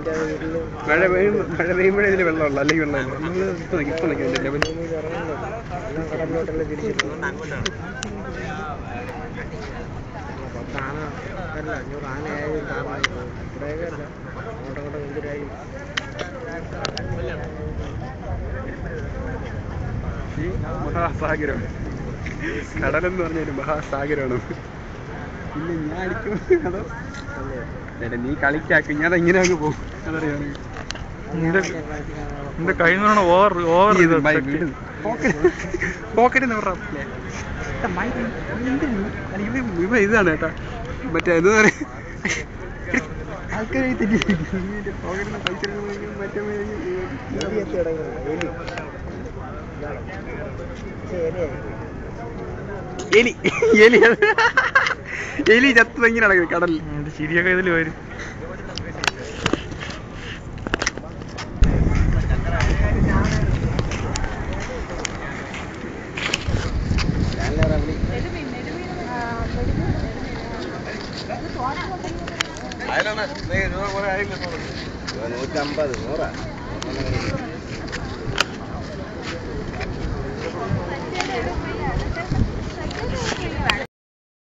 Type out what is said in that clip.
മറ്റേ വീട്ടില് മഴ പെയ്യുമ്പോൾ മഴ പെയ്യുമ്പോഴേ ഇതിൽ വെള്ളമുള്ളൂ അല്ലെങ്കിൽ വെള്ളമില്ല നമ്മൾ ഇപ്പം നിൽക്കും ഇപ്പം നിൽക്കും ലെവൽ ഭൂമിയിൽ ഇറങ്ങുന്നുണ്ട് എല്ലാം കടലിലോട്ടല്ലേ തിരിച്ചിട്ടു പത്താന അല്ല അഞ്ഞൂറ് ആനയായാലും കാരണമായി പോകും ഇവിടെയൊക്കെ അല്ല അങ്ങോട്ടും ഇങ്ങോട്ടും എന്തിനായി ഈ മഹാസാഗരം കടലെന്ന് പറഞ്ഞൊരു മഹാസാഗരമാണ് ഇല്ല ഞാൻ അടിക്കും അതോ അല്ല നീ കളിക്കാക്കും ഞാൻ ഇങ്ങനെ അങ്ങ് പോകും അതറിയാം നിന്റെ നിന്റെ കയ്യിൽ നിന്നാണ് ഓവർ ഓവർ ഇത് പോക്കറ്റ് നിറ ഇവ ഇതാണ് കേട്ടാ മറ്റേ എന്താ പറയാ ആൾക്കാരെ തെറ്റി പോക്കറ്റിന് പൈസ എടുക്കുമ്പോഴേക്കും മറ്റേ എലി എത്തി തുടങ്ങി എലി പക്ഷേ എലിയായി എലി എലി അത് എലി ചത്ത് ഇങ്ങനെ നടക്കുന്നത് കടലിൽ നിന്റെ ചിരിയൊക്കെ ഇതിൽ വരും നൂറ്റമ്പത് നൂറാ